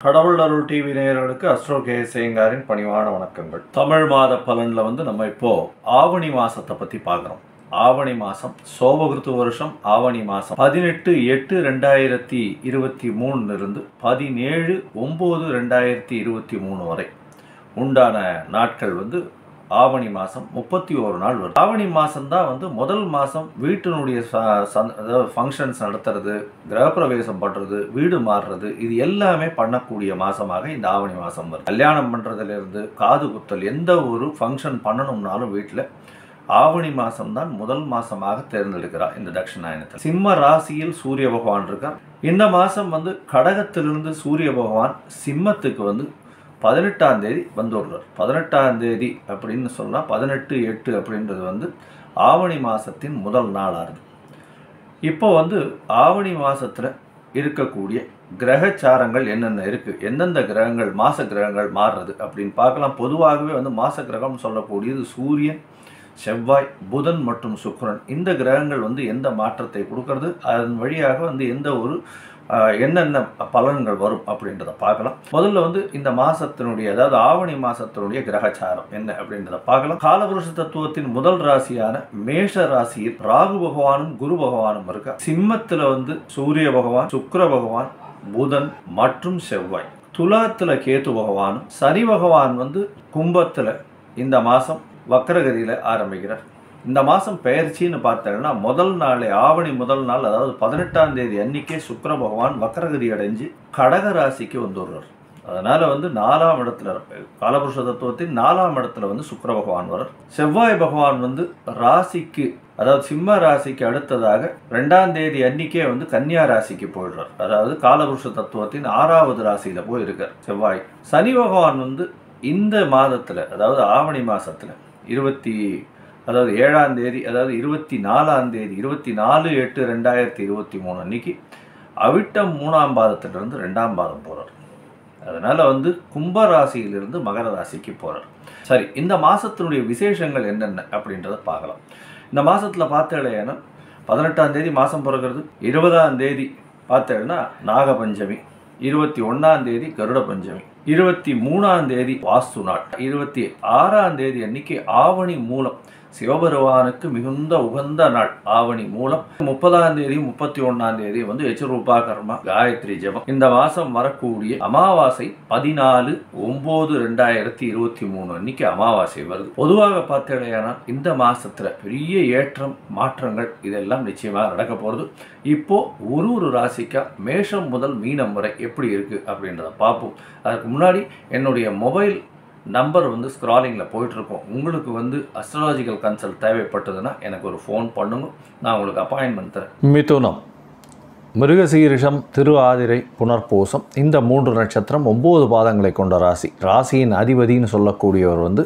கடவுள் அருள் டிவி நேயர்களுக்கு Astro K சேங்காரின் பணிவான வணக்கங்கள் தமிழ் மாத பலனில் வந்து நம்ம இப்போ ஆவணி மாசத்தை பத்தி பார்க்குறோம் ஆவணி மாசம் சோபகிருத்து வருஷம் ஆவணி மாசம் பதினெட்டு எட்டு ரெண்டாயிரத்தி இருபத்தி மூணுல இருந்து பதினேழு ஒம்பது ரெண்டாயிரத்தி இருபத்தி மூணு வரை உண்டான நாட்கள் வந்து ஆவணி மாதம் முப்பத்தி ஒரு நாள் வரும் ஆவணி மாதம் தான் வந்து முதல் மாதம் வீட்டினுடைய ச- சந்- அதாவது ஃபங்க்ஷன்ஸ் நடத்துறது கிரகப்பிரவேசம் பண்ணுறது வீடு மாறுறது இது எல்லாமே பண்ணக்கூடிய மாதமாக இந்த ஆவணி மாதம் வரும் கல்யாணம் பண்ணுறதுலேருந்து காது குத்தல் எந்த ஒரு ஃபங்க்ஷன் பண்ணணும்னாலும் வீட்டில் ஆவணி மாதம் தான் முதல் மாசமாக தேர்ந்தெடுக்கிறார் இந்த தட்சிணாயனத்தில் சிம்ம ராசியில் சூரிய பகவான் இருக்கார் இந்த மாதம் வந்து கடகத்திலிருந்து சூரிய பகவான் சிம்மத்துக்கு வந்து பதினெட்டாம் தேதி வந்துடுறார் பதினெட்டாம் தேதி அப்படின்னு சொன்னால் பதினெட்டு எட்டு அப்படின்றது வந்து ஆவணி மாதத்தின் முதல் நாளாகுது இப்போ வந்து ஆவணி மாதத்தில் இருக்கக்கூடிய கிரகச்சாரங்கள் என்னென்ன இருக்குது எந்தெந்த கிரகங்கள் மாச கிரகங்கள் மாறுறது அப்படின்னு பார்க்கலாம் பொதுவாகவே வந்து மாச கிரகம் சொல்லக்கூடியது சூரியன் செவ்வாய் புதன் மற்றும் சுக்கிரன் இந்த கிரகங்கள் வந்து எந்த மாற்றத்தை கொடுக்கறது அதன் வழியாக வந்து எந்த ஒரு ஆஹ், என்னென்ன பலன்கள் வரும் அப்படின்றத பார்க்கலாம் முதல்ல வந்து இந்த மாசத்தினுடைய அதாவது ஆவணி மாசத்தினுடைய கிரகச்சாரம் என்ன அப்படின்றத பார்க்கலாம் காலபுருஷ தத்துவத்தின் முதல் ராசியான மேஷ ராசியில் ராகு பகவானும் குரு பகவானும் இருக்கா சிம்மத்துல வந்து சூரிய பகவான் சுக்கிர பகவான் புதன் மற்றும் செவ்வாய் துலாத்துல கேது பகவானும் சனி பகவான் வந்து கும்பத்துல இந்த மாசம் வக்கரகதியில ஆரம்பிக்கிறார் இந்த மாதம் பெயர்ச்சின்னு பார்த்தோம்னா முதல் நாளே ஆவணி முதல் நாள் அதாவது பதினெட்டாம் தேதி அன்னைக்கே சுக்கிர பகவான் வக்கரகதி அடைஞ்சு கடக ராசிக்கு வந்துடுறார் அதனால வந்து நாலாம் இடத்துல இருப்பார். காலபுருஷ தத்துவத்தின் நாலாம் இடத்துல வந்து சுக்கிர பகவான் வரார் செவ்வாய் பகவான் வந்து ராசிக்கு அதாவது சிம்ம ராசிக்கு அடுத்ததாக ரெண்டாம் தேதி அன்னிக்கே வந்து கன்னியா ராசிக்கு போயிடுறார் அதாவது காலபுருஷ தத்துவத்தின் ஆறாவது ராசியில போய் இருக்கார் செவ்வாய் சனி பகவான் வந்து இந்த மாதத்துல அதாவது ஆவணி மாசத்துல இருபத்தி அதாவது ஏழாம் தேதி அதாவது இருபத்தி நாலாம் தேதி இருபத்தி நாலு எட்டு ரெண்டாயிரத்தி இருபத்தி மூணு அன்னைக்கு அவிட்டம் மூணாம் பாதத்திலிருந்து ரெண்டாம் பாதம் போறார் அதனால வந்து கும்ப ராசியிலிருந்து மகர ராசிக்கு போறார் சரி இந்த மாசத்தினுடைய விசேஷங்கள் என்னென்ன அப்படின்றத பார்க்கலாம் இந்த மாசத்துல பார்த்தேன்னா பதினெட்டாம் தேதி மாசம் பிறக்கிறது இருபதாம் தேதி பார்த்தேன்னா நாகபஞ்சமி இருபத்தி ஒன்னாம் தேதி கருட பஞ்சமி இருபத்தி மூணாம் தேதி வாஸ்து நாள் இருபத்தி ஆறாம் தேதி அன்னைக்கு ஆவணி மூலம் சிவபெருமானுக்கு மிகுந்த உகந்த நாள் ஆவணி மூலம் முப்பதாம் தேதி முப்பத்தி ஒன்னாம் தேதி வந்து எச்சரூபா கர்மா காயத்ரி ஜெபம் இந்த மாசம் வரக்கூடிய அமாவாசை பதினாலு ஒன்பது ரெண்டாயிரத்தி இருபத்தி மூணு அன்னைக்கு அமாவாசை வருது பொதுவாக பார்த்தீங்கன்னா இந்த மாசத்துல பெரிய ஏற்றம் மாற்றங்கள் இதெல்லாம் நிச்சயமாக நடக்க போகிறது இப்போ ஒரு ஒரு ராசிக்கா மேஷம் முதல் மீனம் வரை எப்படி இருக்கு அப்படின்றத பார்ப்போம் அதுக்கு முன்னாடி என்னுடைய மொபைல் நம்பர் வந்து ஸ்க்ராலிங்கில் போயிட்டுருக்கோம் உங்களுக்கு வந்து அஸ்ட்ராலஜிக்கல் கன்சல்ட் தேவைப்பட்டதுன்னா எனக்கு ஒரு ஃபோன் பண்ணுங்க நான் உங்களுக்கு அப்பாயின்மெண்ட் தரேன் மிதுனம் மிருகசீரிஷம் திரு ஆதிரை புனர்பூசம் இந்த மூன்று நட்சத்திரம் ஒம்பது பாதங்களை கொண்ட ராசி ராசியின் அதிபதின்னு சொல்லக்கூடியவர் வந்து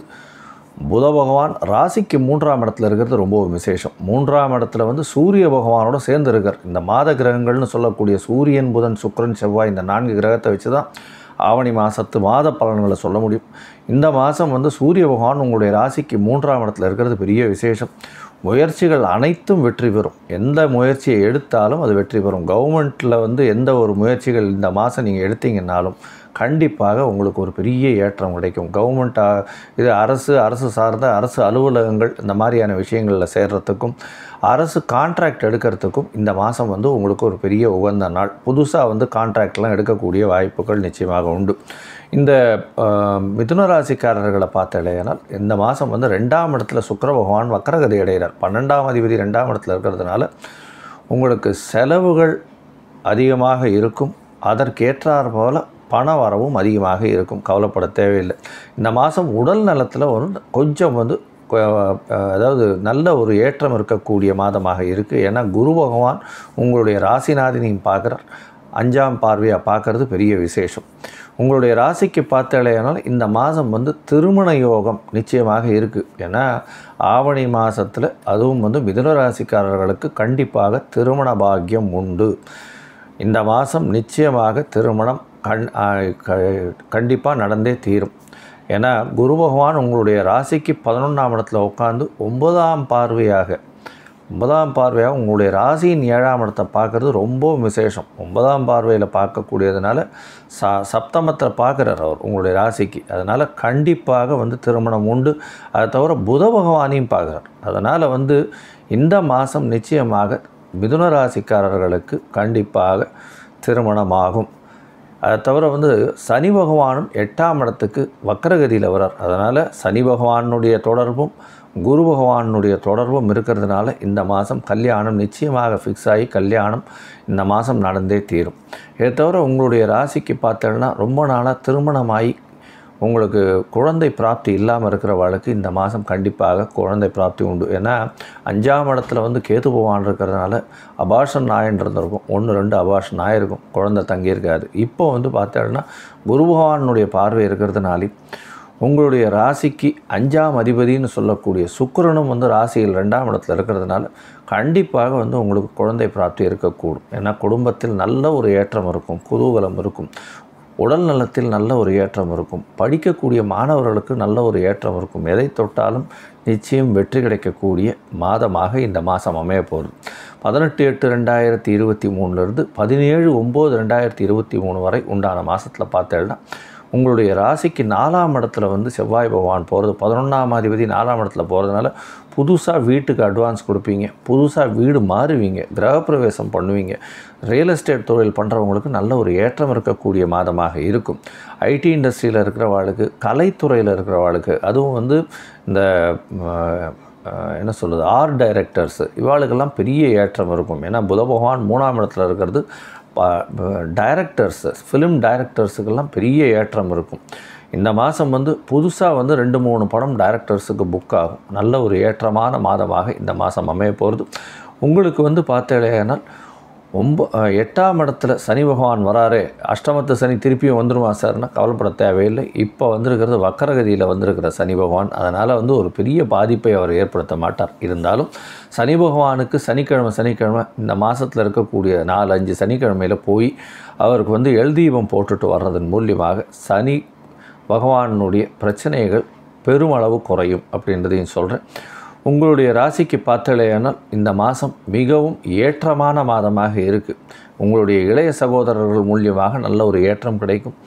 புத பகவான் ராசிக்கு மூன்றாம் இடத்துல இருக்கிறது ரொம்ப விசேஷம் மூன்றாம் இடத்துல வந்து சூரிய பகவானோட சேர்ந்து இருக்கார் இந்த மாத கிரகங்கள்னு சொல்லக்கூடிய சூரியன் புதன் சுக்கிரன் செவ்வாய் இந்த நான்கு கிரகத்தை வச்சு தான் ஆவணி மாதத்து மாத பலன்களை சொல்ல முடியும் இந்த மாதம் வந்து சூரிய பகவான் உங்களுடைய ராசிக்கு மூன்றாம் இடத்துல இருக்கிறது பெரிய விசேஷம் முயற்சிகள் அனைத்தும் வெற்றி பெறும் எந்த முயற்சியை எடுத்தாலும் அது வெற்றி பெறும் கவர்மெண்ட்டில் வந்து எந்த ஒரு முயற்சிகள் இந்த மாதம் நீங்கள் எடுத்தீங்கன்னாலும் கண்டிப்பாக உங்களுக்கு ஒரு பெரிய ஏற்றம் கிடைக்கும் கவர்மெண்ட் இது அரசு அரசு சார்ந்த அரசு அலுவலகங்கள் இந்த மாதிரியான விஷயங்களில் சேர்றதுக்கும் அரசு கான்ட்ராக்ட் எடுக்கிறதுக்கும் இந்த மாதம் வந்து உங்களுக்கு ஒரு பெரிய உகந்த நாள் புதுசாக வந்து கான்ட்ராக்ட்லாம் எடுக்கக்கூடிய வாய்ப்புகள் நிச்சயமாக உண்டு இந்த ஆஹ், மிதுன ராசிக்காரர்களை பார்த்தடையானால் இந்த மாதம் வந்து ரெண்டாம் இடத்துல சுக்கிர பகவான் வக்கரகதி அடைகிறார் பன்னெண்டாம் அதிபதி ரெண்டாம் இடத்துல இருக்கிறதுனால உங்களுக்கு செலவுகள் அதிகமாக இருக்கும் அதற்கேற்றாற் போல பண வரவும் அதிகமாக இருக்கும் கவலைப்பட தேவையில்லை இந்த மாதம் உடல் நலத்தில் ஒரு கொஞ்சம் வந்து கொ- அஹ், அதாவது நல்ல ஒரு ஏற்றம் இருக்கக்கூடிய மாதமாக இருக்குது ஏன்னா குரு பகவான் உங்களுடைய ராசிநாதினியும் பார்க்குறார் அஞ்சாம் பார்வையாக பார்க்கறது பெரிய விசேஷம் உங்களுடைய ராசிக்கு பார்த்தாலேயானால் இந்த மாதம் வந்து திருமண யோகம் நிச்சயமாக இருக்குது ஏன்னா ஆவணி மாதத்தில் அதுவும் வந்து மிதுன ராசிக்காரர்களுக்கு கண்டிப்பாக திருமண பாக்கியம் உண்டு இந்த மாதம் நிச்சயமாக திருமணம் கண் கண்டிப்பாக நடந்தே தீரும் ஏன்னா குரு பகவான் உங்களுடைய ராசிக்கு பதினொன்றாம் இடத்துல உட்காந்து ஒன்பதாம் பார்வையாக ஒன்பதாம் பார்வையாக உங்களுடைய ராசியின் ஏழாம் இடத்தை பார்க்குறது ரொம்ப விசேஷம் ஒன்பதாம் பார்வையில் பார்க்கக்கூடியதுனால ச சப்தமத்தில் பார்க்குறார் அவர் உங்களுடைய ராசிக்கு அதனால் கண்டிப்பாக வந்து திருமணம் உண்டு அதை தவிர புத பகவானையும் பார்க்குறார் அதனால் வந்து இந்த மாதம் நிச்சயமாக மிதுன ராசிக்காரர்களுக்கு கண்டிப்பாக திருமணமாகும் அதை தவிர வந்து சனி பகவானும் எட்டாம் இடத்துக்கு வக்கரகதியில் வரார் அதனால் சனி பகவானுடைய தொடர்பும் குரு பகவானுடைய தொடர்பும் இருக்கிறதுனால இந்த மாதம் கல்யாணம் நிச்சயமாக ஃபிக்ஸ் ஆகி கல்யாணம் இந்த மாதம் நடந்தே தீரும் இதை தவிர உங்களுடைய ராசிக்கு பார்த்தோன்னா ரொம்ப நாளாக திருமணமாகி உங்களுக்கு குழந்தை பிராப்தி இல்லாமல் இருக்கிறவளுக்கு இந்த மாதம் கண்டிப்பாக குழந்தை பிராப்தி உண்டு ஏன்னா அஞ்சாம் இடத்துல வந்து கேது பகவான் இருக்கிறதுனால அபாஷன் நாயன் இருந்திருக்கும் ஒன்று ரெண்டு அபாஷன் ஆயிருக்கும் குழந்தை தங்கியிருக்காது இப்போ வந்து பார்த்தோன்னா குரு பகவானுடைய பார்வை இருக்கிறதுனாலே உங்களுடைய ராசிக்கு அஞ்சாம் அதிபதின்னு சொல்லக்கூடிய சுக்கிரனும் வந்து ராசியில் ரெண்டாம் இடத்துல இருக்கிறதுனால கண்டிப்பாக வந்து உங்களுக்கு குழந்தை பிராப்தி இருக்கக்கூடும் ஏன்னா குடும்பத்தில் நல்ல ஒரு ஏற்றம் இருக்கும் குதூகலம் இருக்கும் உடல் நலத்தில் நல்ல ஒரு ஏற்றம் இருக்கும் படிக்கக்கூடிய மாணவர்களுக்கு நல்ல ஒரு ஏற்றம் இருக்கும் எதை தொட்டாலும் நிச்சயம் வெற்றி கிடைக்கக்கூடிய மாதமாக இந்த மாதம் அமைய போகுது பதினெட்டு எட்டு ரெண்டாயிரத்தி இருபத்தி மூணுலேருந்து பதினேழு ஒம்பது ரெண்டாயிரத்தி இருபத்தி மூணு வரை உண்டான மாதத்தில் பார்த்தேன்னா உங்களுடைய ராசிக்கு நாலாம் இடத்துல வந்து செவ்வாய் பகவான் போகிறது பதினொன்றாம் அதிபதி நாலாம் இடத்துல போகிறதுனால புதுசாக வீட்டுக்கு அட்வான்ஸ் கொடுப்பீங்க புதுசாக வீடு மாறுவீங்க கிரகப்பிரவேசம் பண்ணுவீங்க ரியல் எஸ்டேட் தொழில் பண்ணுறவங்களுக்கு நல்ல ஒரு ஏற்றம் இருக்கக்கூடிய மாதமாக இருக்கும் ஐடி இண்டஸ்ட்ரியில் இருக்கிறவாளுக்கு கலைத்துறையில் இருக்கிறவாளுக்கு அதுவும் வந்து இந்த அஹ், அஹ், என்ன சொல்கிறது ஆர்ட் டைரக்டர்ஸ் இவாளுக்கெல்லாம் பெரிய ஏற்றம் இருக்கும் ஏன்னா புத பகவான் மூணாம் இடத்துல இருக்கிறது டைரக்டர்ஸ் ஃபிலிம் டைரக்டர்ஸுக்கெல்லாம் பெரிய ஏற்றம் இருக்கும் இந்த மாதம் வந்து புதுசாக வந்து ரெண்டு மூணு படம் டைரக்டர்ஸுக்கு புக் ஆகும் நல்ல ஒரு ஏற்றமான மாதமாக இந்த மாதம் அமைய போகிறது உங்களுக்கு வந்து பார்த்தேனால் ஒம்ப அஹ், எட்டாம் இடத்துல சனி பகவான் வராரே அஷ்டமத்து சனி திருப்பியும் வந்துருமா சார்னா கவலைப்பட தேவையில்லை இப்போ வந்திருக்கிறது வக்கரகதியில் வந்திருக்கிற சனி பகவான் அதனால் வந்து ஒரு பெரிய பாதிப்பை அவர் ஏற்படுத்த மாட்டார் இருந்தாலும் சனி பகவானுக்கு சனிக்கிழமை சனிக்கிழமை இந்த மாதத்தில் இருக்கக்கூடிய நாலு அஞ்சு சனிக்கிழமையில் போய் அவருக்கு வந்து எல் தீபம் போட்டுட்டு வர்றதன் மூலியமாக சனி பகவானுடைய பிரச்சனைகள் பெருமளவு குறையும் அப்படின்றதையும் சொல்கிறேன் உங்களுடைய ராசிக்கு பார்த்தலையானால் இந்த மாதம் மிகவும் ஏற்றமான மாதமாக இருக்குது உங்களுடைய இளைய சகோதரர்கள் மூலியமாக நல்ல ஒரு ஏற்றம் கிடைக்கும்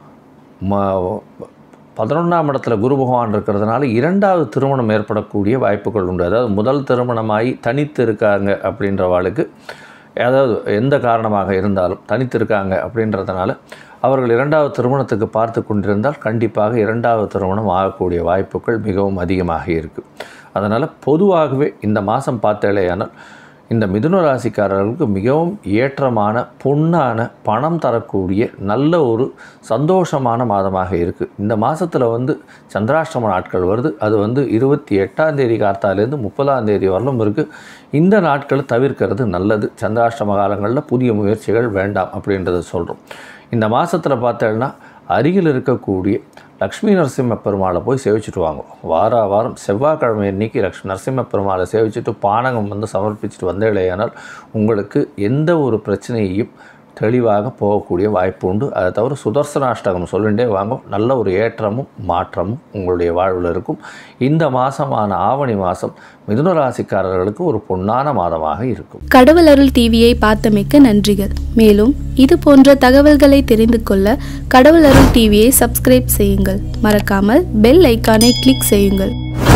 ம பதினொன்றாம் இடத்துல குரு பகவான் இருக்கிறதுனால இரண்டாவது திருமணம் ஏற்படக்கூடிய வாய்ப்புகள் உண்டு அதாவது முதல் திருமணமாகி தனித்து இருக்காங்க அப்படின்றவாளுக்கு அதாவது எந்த காரணமாக இருந்தாலும் தனித்து இருக்காங்க அப்படின்றதுனால அவர்கள் இரண்டாவது திருமணத்துக்கு பார்த்து கொண்டிருந்தால் கண்டிப்பாக இரண்டாவது திருமணம் ஆகக்கூடிய வாய்ப்புகள் மிகவும் அதிகமாக இருக்குது அதனால் பொதுவாகவே இந்த மாதம் பார்த்தேலையானால் இந்த மிதுன ராசிக்காரர்களுக்கு மிகவும் ஏற்றமான பொன்னான பணம் தரக்கூடிய நல்ல ஒரு சந்தோஷமான மாதமாக இருக்குது இந்த மாதத்தில் வந்து சந்திராஷ்டம நாட்கள் வருது அது வந்து இருபத்தி எட்டாம் தேதி கார்த்தாலேருந்து முப்பதாம் தேதி வரலும் இருக்குது இந்த நாட்களை தவிர்க்கிறது நல்லது சந்திராஷ்டம காலங்களில் புதிய முயற்சிகள் வேண்டாம் அப்படின்றத சொல்கிறோம் இந்த மாதத்தில் பார்த்தேன்னா அருகில் இருக்கக்கூடிய லக்ஷ்மி நரசிம்ம பெருமாளை போய் சேவிச்சுட்டு வாங்க வார வாரம் செவ்வாய்க்கிழமை அன்னைக்கு லக்ஷ்மி நரசிம்ம பெருமாளை சேவிச்சுட்டு பானகம் வந்து சமர்ப்பிச்சுட்டு வந்தேலையானால் உங்களுக்கு எந்த ஒரு பிரச்சனையையும் தெளிவாக போகக்கூடிய வாய்ப்பு உண்டு அதை தவிர சுதர்சனாஷ்டகம் சொல்லிகிட்டே வாங்க நல்ல ஒரு ஏற்றமும் மாற்றமும் உங்களுடைய வாழ்வில் இருக்கும் இந்த மாதமான ஆவணி மாதம் மிதுன ராசிக்காரர்களுக்கு ஒரு பொன்னான மாதமாக இருக்கும் கடவுள் அருள் டிவியை பார்த்தமைக்க நன்றிகள் மேலும் இது போன்ற தகவல்களை தெரிந்து கொள்ள கடவுள் அருள் டிவியை சப்ஸ்கிரைப் செய்யுங்கள் மறக்காமல் பெல் ஐக்கானை கிளிக் செய்யுங்கள்